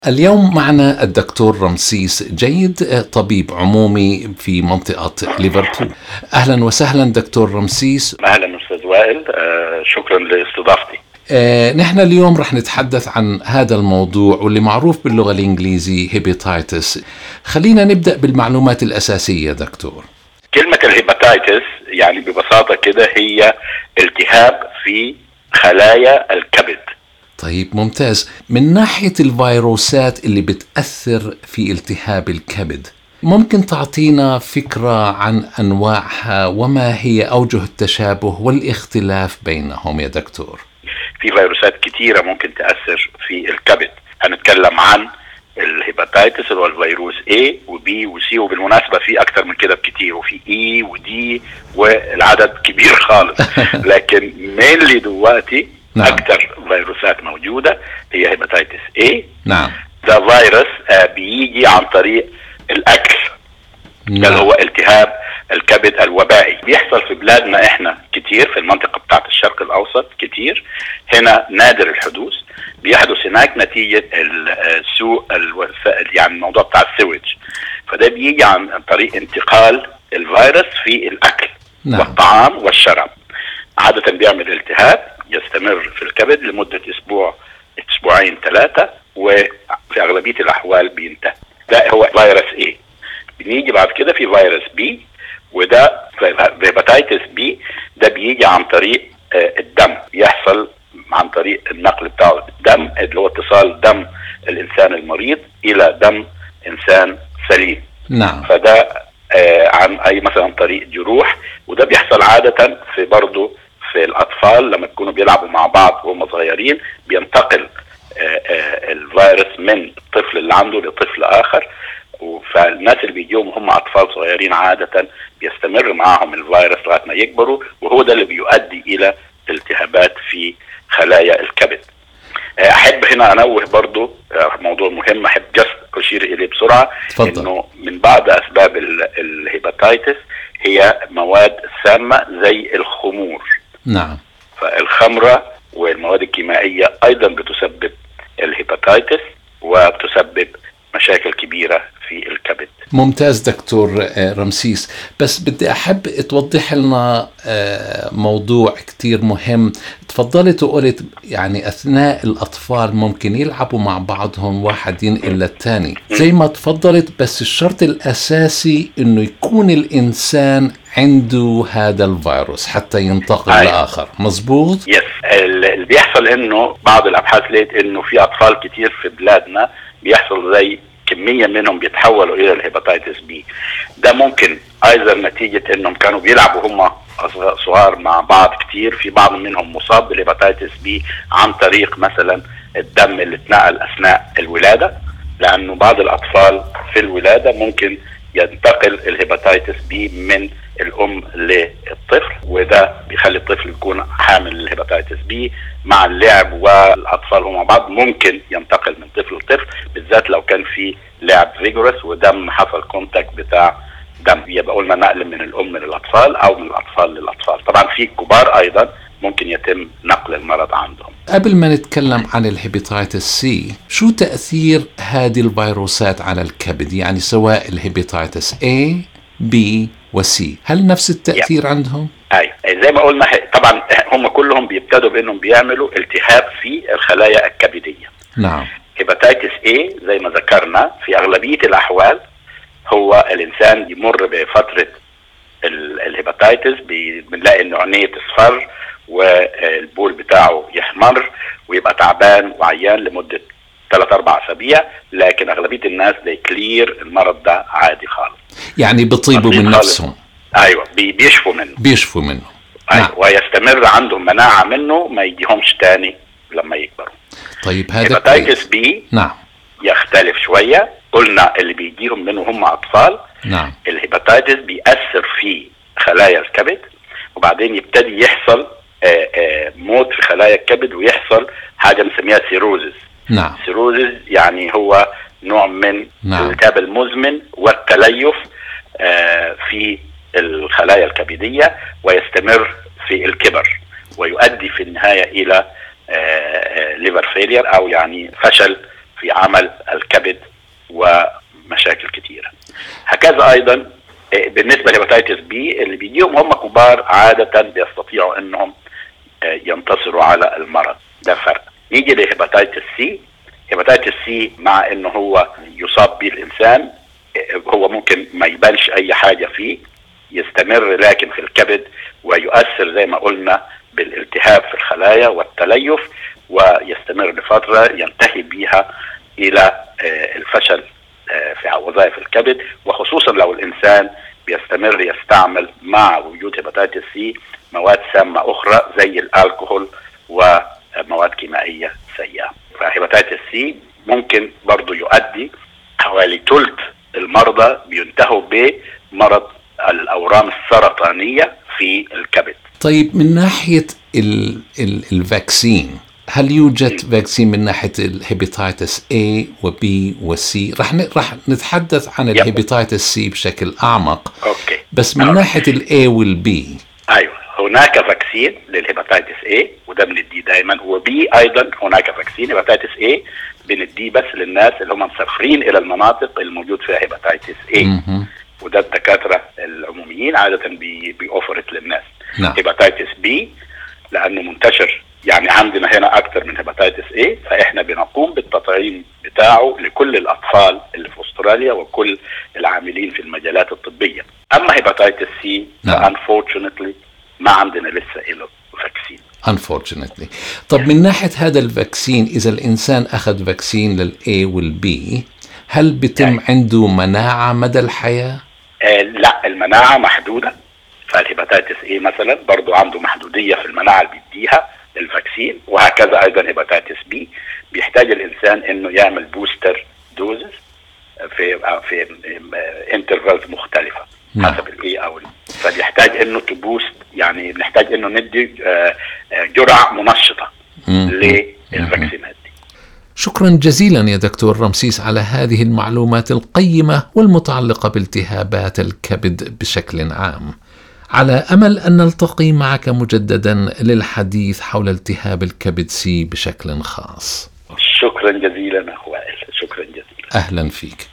اليوم معنا الدكتور رمسيس جيد طبيب عمومي في منطقة ليفربول أهلا وسهلا دكتور رمسيس اهلا استاذ وائل آه، شكرا لاستضافتي آه، نحن اليوم رح نتحدث عن هذا الموضوع واللي معروف باللغة الإنجليزية هيباتيتس خلينا نبدأ بالمعلومات الأساسية دكتور كلمة الهيباتيتس يعني ببساطة كده هي التهاب في خلايا الكبد طيب ممتاز من ناحية الفيروسات اللي بتأثر في التهاب الكبد ممكن تعطينا فكرة عن أنواعها وما هي أوجه التشابه والاختلاف بينهم يا دكتور في فيروسات كتيرة ممكن تأثر في الكبد هنتكلم عن الهيباتيتس اللي هو الفيروس A وبي وسي وبالمناسبة في أكتر من كده بكتير وفي إي ودي والعدد كبير خالص لكن مينلي دلوقتي نعم. أكتر فيروسات موجودة هي هيباتيتس A نعم ده فيروس آه، بيجي عن طريق الأكل ده اللي هو التهاب الكبد الوبائي بيحصل في بلادنا احنا كتير في المنطقه بتاعت الشرق الاوسط كتير هنا نادر الحدوث بيحدث هناك نتيجه ال- آه، سوء الوسائل يعني الموضوع بتاع السويج فده بيجي عن عن طريق انتقال الفيروس في الاكل نعم. والطعام والشراب عاده بيعمل التهاب يستمر في الكبد لمده اسبوع اسبوعين ثلاثه وفي اغلبيه الاحوال بينتهي ده هو فيروس ايه بنيجي بعد كده في فيروس بي وده هيباتيتس بي ده بيجي عن طريق آه، الدم بيحصل عن طريق النقل بتاعه الدم اللي هو اتصال دم الانسان المريض الى دم انسان سليم نعم فده آه، عن اي مثلا طريق جروح وده بيحصل عاده في برضه في الاطفال لما يكونوا بيلعبوا مع بعض وهم صغيرين بينتقل آه، آه، الفيروس من الطفل اللي عنده لطفل اخر فالناس اللي بيجيهم هم اطفال صغيرين عاده بيستمر معاهم الفيروس لغايه ما يكبروا وهو ده اللي بيؤدي الى التهابات في خلايا الكبد. آه، احب هنا انوه برضو آه، موضوع مهم احب جست اشير اليه بسرعه تفضل. انه من بعض اسباب ال- الهيباتيتس هي مواد سامه زي الخمور نعم فالخمره والمواد الكيميائيه ايضا بتسبب الهيباتيتس وبتسبب مشاكل كبيره في الكبد ممتاز دكتور آه، رمسيس بس بدي أحب توضح لنا آه، موضوع كتير مهم تفضلت وقلت يعني أثناء الأطفال ممكن يلعبوا مع بعضهم واحد ينقل للتاني زي ما تفضلت بس الشرط الأساسي أنه يكون الإنسان عنده هذا الفيروس حتى ينتقل أيوة. لآخر مزبوط؟ يس ال- اللي بيحصل انه بعض الابحاث لقيت انه في اطفال كتير في بلادنا بيحصل زي كميه منهم بيتحولوا الى الهيباتيتس بي ده ممكن ايضا نتيجه انهم كانوا بيلعبوا هم أصغ- صغار مع بعض كتير في بعض منهم مصاب بالهيباتيتس بي عن طريق مثلا الدم اللي اتنقل اثناء الولاده لانه بعض الاطفال في الولاده ممكن ينتقل الهيباتيتس بي من الام للطفل وده بيخلي الطفل يكون حامل الهيباتيتس بي مع اللعب والاطفال هم مع بعض ممكن ينتقل من طفل لطفل بالذات لو كان في لعب فيجورس ودم حصل كونتاكت بتاع دم يبقى قلنا نقل من الام للاطفال او من الاطفال للاطفال طبعا في كبار ايضا ممكن يتم نقل المرض عندهم قبل ما نتكلم عن الهيباتيتس سي شو تأثير هذه الفيروسات على الكبد يعني سواء الهيباتيتس A B وسي هل نفس التأثير عندهم؟ ايوه زي ما قلنا ح- طبعا هم كلهم بيبتدوا بانهم بيعملوا التهاب في الخلايا الكبديه نعم هيباتيتس A زي ما ذكرنا في اغلبيه الاحوال هو الانسان يمر بفتره ال- الهيباتيتس بي- بنلاقي انه عينيه تصفر والبول بتاعه يحمر ويبقى تعبان وعيان لمده ثلاث اربع اسابيع لكن اغلبيه الناس دي كلير المرض ده عادي خالص يعني بيطيبوا بسيط من خالص. نفسهم ايوه بي- بيشفوا منه بيشفوا منه أيوة. نعم ويستمر عندهم مناعه منه ما يجيهمش تاني لما يكبروا طيب هذا هيباتيتس كويس بي نعم يختلف شويه قلنا اللي بيجيهم منه هم اطفال نعم الهيباتيتس بيأثر في خلايا الكبد وبعدين يبتدي يحصل آه، آه، موت في خلايا الكبد ويحصل حاجه بنسميها سيروزز نعم سيروزز يعني هو نوع من نعم. الالتهاب المزمن والتليف آه، في الخلايا الكبديه ويستمر في الكبر ويؤدي في النهايه الى ليفر فيلير او يعني فشل في عمل الكبد ومشاكل كثيره هكذا ايضا آه، بالنسبه لهيباتيتس بي اللي بيجيهم هم كبار عاده بيستطيعوا انهم آه، ينتصروا على المرض ده فرق نيجي لهيباتيتس سي هيباتيتس سي مع انه هو يصاب به الانسان آه، هو ممكن ما يبانش اي حاجه فيه يستمر لكن في الكبد ويؤثر زي ما قلنا بالالتهاب في الخلايا والتليف ويستمر لفتره ينتهي بها الى الفشل في وظائف الكبد وخصوصا لو الانسان بيستمر يستعمل مع وجود هيباتيتس سي مواد سامه اخرى زي الكحول ومواد كيميائيه سيئه فهيباتيتس سي ممكن برضه يؤدي حوالي ثلث المرضى بينتهوا بمرض الاورام السرطانيه في الكبد طيب من ناحيه ال ال الفاكسين هل يوجد فاكسين من ناحيه الهيباتيتس A و B و C رح رح نتحدث عن الهيباتيتس C بشكل اعمق اوكي بس من أوكي. ناحيه الاي والبي ايوه هناك فاكسين للهيباتيتس A وده بنديه دائما وبي ايضا هناك فاكسين هيباتيتس A بنديه بس للناس اللي هم مسافرين الى المناطق الموجود فيها هيباتيتس A وده الدكاتره العموميين عاده بي بيوفرت للناس نعم. هيباتيتس بي لانه منتشر يعني عندنا هنا اكثر من هيباتيتس اي فاحنا بنقوم بالتطعيم بتاعه لكل الاطفال اللي في استراليا وكل العاملين في المجالات الطبيه اما هيباتيتس سي فانفورشنتلي ما عندنا لسه له فاكسين unfortunately طب من ناحيه هذا الفاكسين اذا الانسان اخذ فاكسين للاي والبي هل بتم يعني. عنده مناعه مدى الحياه؟ آه لا المناعه محدوده فالهيباتيتس اي مثلا برضه عنده محدوديه في المناعه اللي بيديها الفاكسين وهكذا ايضا هيباتيتس بي بيحتاج الانسان انه يعمل بوستر دوزز في في انترفالز مختلفه نعم. حسب الاي او فبيحتاج انه تبوست يعني بنحتاج انه ندي آه، آه، جرعه منشطه للفاكسينات دي شكرا جزيلا يا دكتور رمسيس على هذه المعلومات القيمه والمتعلقه بالتهابات الكبد بشكل عام على امل ان نلتقي معك مجددا للحديث حول التهاب الكبد سي بشكل خاص شكرا جزيلا اخوائل شكرا جزيلا اهلا فيك